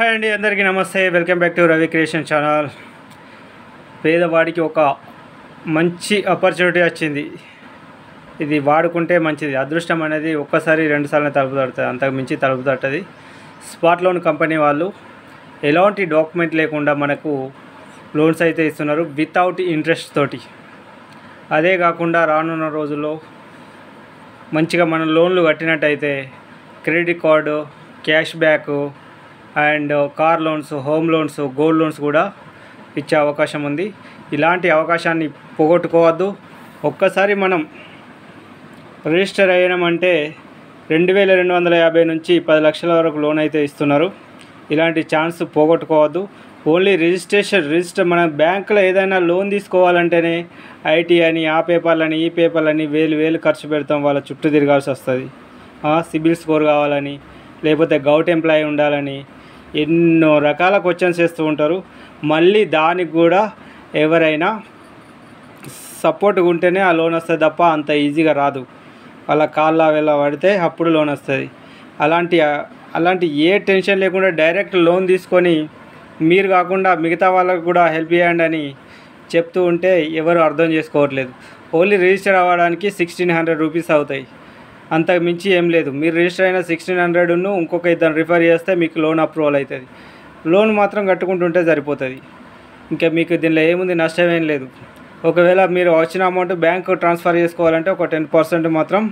hi అండి అందరికీ నమస్తే welcome back to Ravi creation channel పేదవాడికి ఒక మంచి ఆపర్చునిటీ వచ్చింది ఇది వాడుకుంటే మంచిది అదృష్టం అనేది ఒక్కసారి రెండుసార్లు తలుపు తడుతుంది అంతకు మించి తలుపు తట్టది స్పాట్ లోన్ కంపెనీ వాళ్ళు ఎలాంటి డాక్యుమెంట్ లేకుండా మనకు లోన్స్ అయితే ఇస్తున్నారు వితౌట్ ఇంట్రెస్ట్ తోటి అదే కాకుండా రానున్న రోజుల్లో మంచిగా మనం లోన్లు కట్టినట్టయితే credit card cash back and car loans home loans gold loans కూడా ఇచ్చే అవకాశం ఉంది ఇలాంటి అవకాశాన్ని పోగొట్టుకోవద్దు ఒక్కసారి మనం రిజిస్టర్ అయ్యామంటే రెండు వేల రెండు వందల యాభై నుంచి పది లక్షల వరకు లోన్ అయితే ఇస్తున్నారు ఇలాంటి ఛాన్స్ పోగొట్టుకోవద్దు ఓన్లీ రిజిస్ట్రేషన్ రిజిస్టర్ మన బ్యాంకులో ఏదైనా లోన్ తీసుకోవాలంటేనే ఐటీ అని ఆ పేపర్లని ఈ పేపర్లని వేలు వేలు ఖర్చు పెడతాం వాళ్ళ చుట్టూ తిరగాల్సి వస్తుంది సిబిల్ స్కోర్ కావాలని లేకపోతే గౌట్ ఎంప్లాయీ ఉండాలని ఎన్నో రకాల క్వశ్చన్స్ వేస్తూ ఉంటారు మళ్ళీ దానికి కూడా ఎవరైనా సపోర్ట్గా ఉంటేనే ఆ లోన్ వస్తుంది తప్ప అంత ఈజీగా రాదు వాళ్ళ కాళ్ళ వెళ్ళ పడితే అప్పుడు లోన్ వస్తుంది అలాంటి అలాంటి ఏ టెన్షన్ లేకుండా డైరెక్ట్ లోన్ తీసుకొని మీరు కాకుండా మిగతా వాళ్ళకు కూడా హెల్ప్ చేయండి అని చెప్తూ ఉంటే ఎవరు అర్థం చేసుకోవట్లేదు ఓన్లీ రిజిస్టర్ అవ్వడానికి సిక్స్టీన్ హండ్రెడ్ రూపీస్ అవుతాయి అంతకు మించి ఏం లేదు మీరు రిజిస్టర్ అయిన సిక్స్టీన్ హండ్రెడ్ను ఇంకొక ఇద్దరు రిఫర్ చేస్తే మీకు లోన్ అప్రూవల్ అవుతుంది లోన్ మాత్రం కట్టుకుంటుంటే సరిపోతుంది ఇంకా మీకు దీనిలో ఏముంది నష్టం ఏం లేదు ఒకవేళ మీరు వచ్చిన అమౌంట్ బ్యాంక్ ట్రాన్స్ఫర్ చేసుకోవాలంటే ఒక టెన్ పర్సెంట్ మాత్రం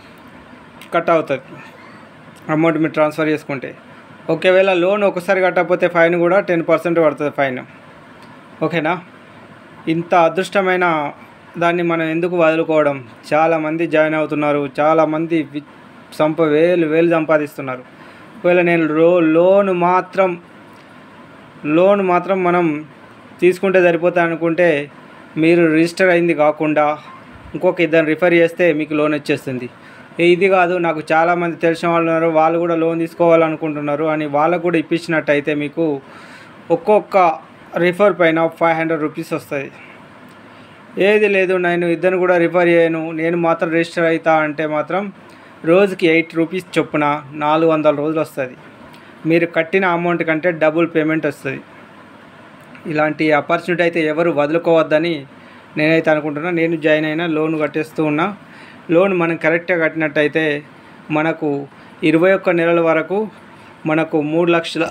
కట్ అవుతుంది అమౌంట్ మీరు ట్రాన్స్ఫర్ చేసుకుంటే ఒకవేళ లోన్ ఒకసారి కట్టకపోతే ఫైన్ కూడా టెన్ పర్సెంట్ పడుతుంది ఫైన్ ఓకేనా ఇంత అదృష్టమైన దాన్ని మనం ఎందుకు వదులుకోవడం చాలామంది జాయిన్ అవుతున్నారు చాలామంది వి- సంప వేలు వేలు సంపాదిస్తున్నారు ఒకవేళ నేను లో లోన్ మాత్రం లోన్ మాత్రం మనం తీసుకుంటే సరిపోతా అనుకుంటే మీరు రిజిస్టర్ అయింది కాకుండా ఇంకొక ఇద్దరు రిఫర్ చేస్తే మీకు లోన్ వచ్చేస్తుంది ఇది కాదు నాకు చాలామంది తెలిసిన వాళ్ళు ఉన్నారు వాళ్ళు కూడా లోన్ తీసుకోవాలనుకుంటున్నారు అని వాళ్ళకు కూడా ఇప్పించినట్టయితే మీకు ఒక్కొక్క రిఫర్ పైన ఫైవ్ హండ్రెడ్ రూపీస్ వస్తుంది ఏది లేదు నేను ఇద్దరు కూడా రిఫర్ చేయను నేను మాత్రం రిజిస్టర్ అవుతా అంటే మాత్రం రోజుకి ఎయిట్ రూపీస్ చొప్పున నాలుగు వందల రోజులు వస్తుంది మీరు కట్టిన అమౌంట్ కంటే డబుల్ పేమెంట్ వస్తుంది ఇలాంటి ఆపర్చునిటీ అయితే ఎవరు వదులుకోవద్దని నేనైతే అనుకుంటున్నా నేను జాయిన్ అయినా లోన్ కట్టేస్తూ ఉన్నా లోన్ మనం కరెక్ట్గా కట్టినట్టయితే మనకు ఇరవై ఒక్క నెలల వరకు మనకు మూడు లక్షల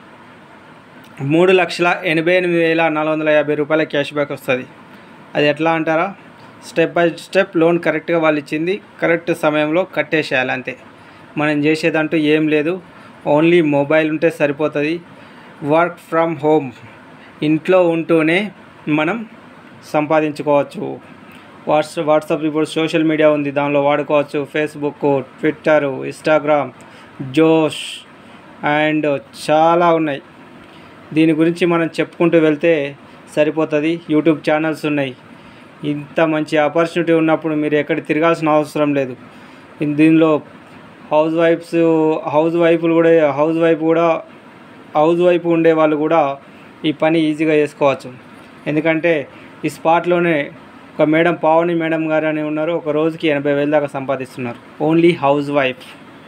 మూడు లక్షల ఎనభై ఎనిమిది వేల నాలుగు వందల యాభై రూపాయల క్యాష్ బ్యాక్ వస్తుంది అది ఎట్లా అంటారా స్టెప్ బై స్టెప్ లోన్ కరెక్ట్గా వాళ్ళు ఇచ్చింది కరెక్ట్ సమయంలో కట్టేసేయాలి అంతే మనం చేసేదంటూ ఏం లేదు ఓన్లీ మొబైల్ ఉంటే సరిపోతుంది వర్క్ ఫ్రమ్ హోమ్ ఇంట్లో ఉంటూనే మనం సంపాదించుకోవచ్చు వాట్స్ వాట్సాప్ ఇప్పుడు సోషల్ మీడియా ఉంది దానిలో వాడుకోవచ్చు Facebook Twitter Instagram Josh and చాలా ఉన్నాయి దీని గురించి మనం చెప్పుకుంటూ వెళ్తే సరిపోతుంది యూట్యూబ్ ఛానల్స్ ఉన్నాయి ఇంత మంచి ఆపర్చునిటీ ఉన్నప్పుడు మీరు ఎక్కడ తిరగాల్సిన అవసరం లేదు ఇన్- దీనిలో హౌస్ వైఫ్స్ హౌస్ వైఫ్లు కూడా హౌస్ వైఫ్ కూడా హౌస్ వైఫ్ ఉండే వాళ్ళు కూడా ఈ పని ఈజీగా చేసుకోవచ్చు ఎందుకంటే ఈ స్పాట్లోనే ఒక మేడం పావని మేడం గారు అని ఉన్నారు ఒక రోజుకి ఎనభై వేల దాకా సంపాదిస్తున్నారు ఓన్లీ హౌస్ వైఫ్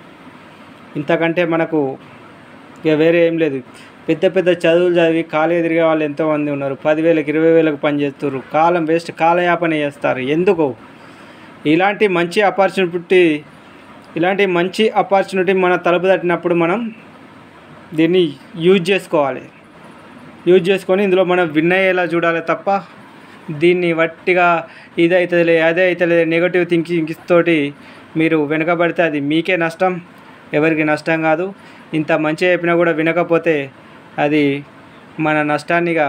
ఇంతకంటే మనకు ఇక వేరే ఏం లేదు పెద్ద పెద్ద చదువులు చదివి కాలేజ్ తిరిగే వాళ్ళు ఎంతోమంది ఉన్నారు పదివేలకు ఇరవై వేలకు పని చేస్తారు కాలం వేస్ట్ కాలయాపన చేస్తారు ఎందుకు ఇలాంటి మంచి ఆపర్చునిటీ ఇలాంటి మంచి ఆపర్చునిటీ మన తలుపు తట్టినప్పుడు మనం దీన్ని యూజ్ చేసుకోవాలి యూజ్ చేసుకొని ఇందులో మనం విన్ అయ్యేలా చూడాలి తప్ప దీన్ని వట్టిగా ఇది అవుతుందిలే అదే అవుతుంది నెగటివ్ థింకింగ్ తోటి మీరు వెనకబడితే అది మీకే నష్టం ఎవరికి నష్టం కాదు ఇంత మంచి చెప్పినా కూడా వినకపోతే అది మన నష్టాన్నిగా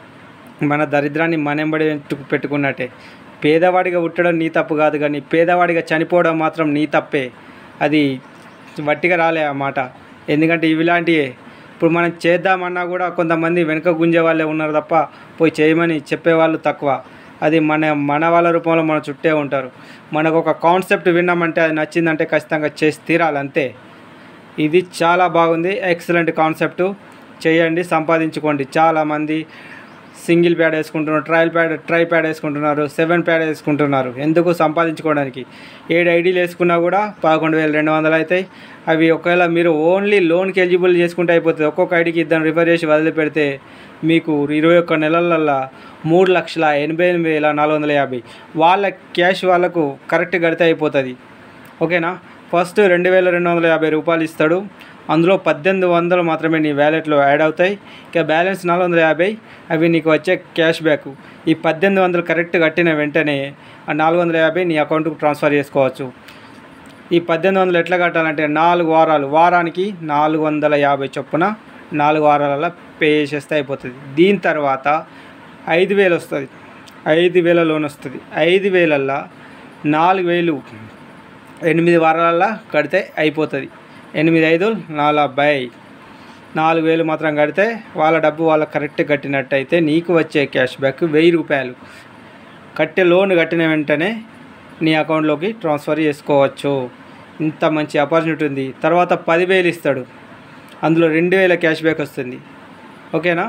మన దరిద్రాన్ని మనెంబడి పెట్టు- పెట్టుకున్నట్టే పేదవాడిగా పుట్టడం నీ తప్పు కాదు కానీ పేదవాడిగా చనిపోవడం మాత్రం నీ తప్పే అది వట్టిగా రాలే ఆ మాట ఎందుకంటే ఇవి ఇలాంటివే ఇప్పుడు మనం చేద్దామన్నా కూడా కొంతమంది వెనుక గుంజే వాళ్ళే ఉన్నారు తప్ప పోయి చేయమని చెప్పేవాళ్ళు తక్కువ అది మన మన వాళ్ళ రూపంలో మన చుట్టే ఉంటారు మనకు ఒక కాన్సెప్ట్ విన్నామంటే అది నచ్చిందంటే ఖచ్చితంగా చేసి తీరాలి అంతే ఇది చాలా బాగుంది ఎక్సలెంట్ కాన్సెప్ట్ చేయండి సంపాదించుకోండి చాలామంది సింగిల్ ప్యాడ్ వేసుకుంటున్నారు ట్రయల్ ప్యాడ్ ట్రై ప్యాడ్ వేసుకుంటున్నారు సెవెన్ ప్యాడ్ వేసుకుంటున్నారు ఎందుకు సంపాదించుకోవడానికి ఏడు ఐడీలు వేసుకున్నా కూడా పదకొండు వేల రెండు వందలు అవుతాయి అవి ఒకవేళ మీరు ఓన్లీ లోన్కి ఎలిజిబుల్ చేసుకుంటే అయిపోతుంది ఒక్కొక్క ఐడికి ఇద్దరు రిఫర్ చేసి వదిలిపెడితే మీకు ఇరవై ఒక్క నెలలల్లో మూడు లక్షల ఎనభై ఎనిమిది వేల నాలుగు వందల యాభై వాళ్ళ క్యాష్ వాళ్ళకు కరెక్ట్ కడితే అయిపోతుంది ఓకేనా ఫస్ట్ రెండు వేల రెండు వందల యాభై రూపాయలు ఇస్తాడు అందులో పద్దెనిమిది వందలు మాత్రమే నీ వ్యాలెట్లో యాడ్ అవుతాయి ఇక బ్యాలెన్స్ నాలుగు వందల యాభై అవి నీకు వచ్చే క్యాష్ బ్యాక్ ఈ పద్దెనిమిది వందలు కరెక్ట్ కట్టిన వెంటనే ఆ నాలుగు వందల యాభై నీ అకౌంట్కు ట్రాన్స్ఫర్ చేసుకోవచ్చు ఈ పద్దెనిమిది వందలు ఎట్లా కట్టాలంటే నాలుగు వారాలు వారానికి నాలుగు వందల యాభై చొప్పున నాలుగు వారాలలో పే చేసేస్తే అయిపోతుంది దీని తర్వాత ఐదు వేలు వస్తుంది ఐదు వేల లోన్ వస్తుంది ఐదు వేలల్లో నాలుగు వేలు ఎనిమిది వారాలలో కడితే అయిపోతుంది ఎనిమిది ఐదు నలభై నాలుగు వేలు మాత్రం కడితే వాళ్ళ డబ్బు వాళ్ళకి కరెక్ట్ కట్టినట్టయితే నీకు వచ్చే క్యాష్ బ్యాక్ వెయ్యి రూపాయలు కట్టే లోన్ కట్టిన వెంటనే నీ అకౌంట్లోకి ట్రాన్స్ఫర్ చేసుకోవచ్చు ఇంత మంచి ఆపర్చునిటీ ఉంది తర్వాత పదివేలు ఇస్తాడు అందులో రెండు వేల క్యాష్ బ్యాక్ వస్తుంది ఓకేనా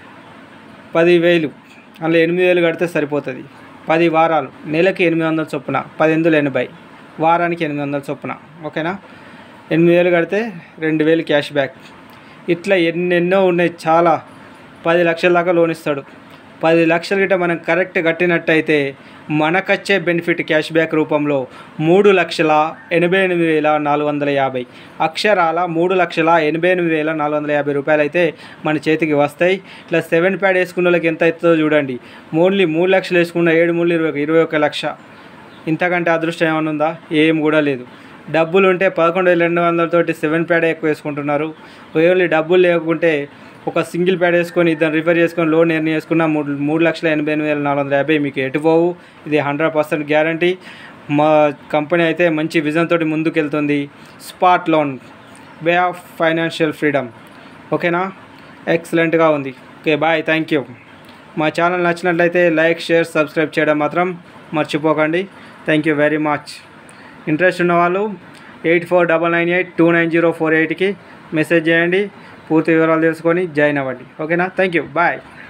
పదివేలు అందులో ఎనిమిది వేలు కడితే సరిపోతుంది పది వారాలు నెలకి ఎనిమిది వందల చొప్పున పదిహేను ఎనభై వారానికి ఎనిమిది వందల చొప్పున ఓకేనా ఎనిమిది వేలు కడితే రెండు వేలు క్యాష్ బ్యాక్ ఇట్లా ఎన్నెన్నో ఉన్నాయి చాలా పది లక్షల దాకా లోన్ ఇస్తాడు పది లక్షల గిట్ట మనం కరెక్ట్ కట్టినట్టయితే మనకచ్చే బెనిఫిట్ క్యాష్ బ్యాక్ రూపంలో మూడు లక్షల ఎనభై ఎనిమిది వేల నాలుగు వందల యాభై అక్షరాల మూడు లక్షల ఎనభై ఎనిమిది వేల నాలుగు వందల యాభై రూపాయలు అయితే మన చేతికి వస్తాయి ఇట్లా సెవెన్ ప్యాడ్ వేసుకున్న వాళ్ళకి ఎంత అవుతుందో చూడండి ఓన్లీ మూడు లక్షలు వేసుకున్న ఏడు మూడు ఇరవై ఒక- ఇరవై ఒక లక్ష ఇంతకంటే అదృష్టం ఏమైనా ఉందా ఏం కూడా లేదు డబ్బులు ఉంటే పదకొండు వేల రెండు వందలతోటి సెవెన్ ప్యాడ్ ఎక్కువ వేసుకుంటున్నారు ఓన్లీ డబ్బులు లేకుంటే ఒక సింగిల్ ప్యాడ్ వేసుకొని ఇద్దరు రిఫర్ చేసుకొని లోన్ ఎర్న్ చేసుకున్న మూడు మూడు లక్షల ఎనభై ఎనిమిది వేల నాలుగు వందల యాభై మీకు ఎటు పోవు ఇది హండ్రెడ్ పర్సెంట్ గ్యారంటీ మా కంపెనీ అయితే మంచి విజన్ తోటి ముందుకెళ్తుంది spot loan way of financial freedom ఓకేనా ఎక్సలెంట్గా ఉంది ఓకే బాయ్ థ్యాంక్ యూ మా ఛానల్ నచ్చినట్లయితే లైక్ షేర్ సబ్స్క్రైబ్ చేయడం మాత్రం మర్చిపోకండి thank you very much interest ఉన్న వాళ్ళు eight four double nine eight two nine zero four ఎయిట్కి మెసేజ్ చేయండి పూర్తి వివరాలు తెలుసుకొని జాయిన్ అవ్వండి ఓకేనా థ్యాంక్ యూ బాయ్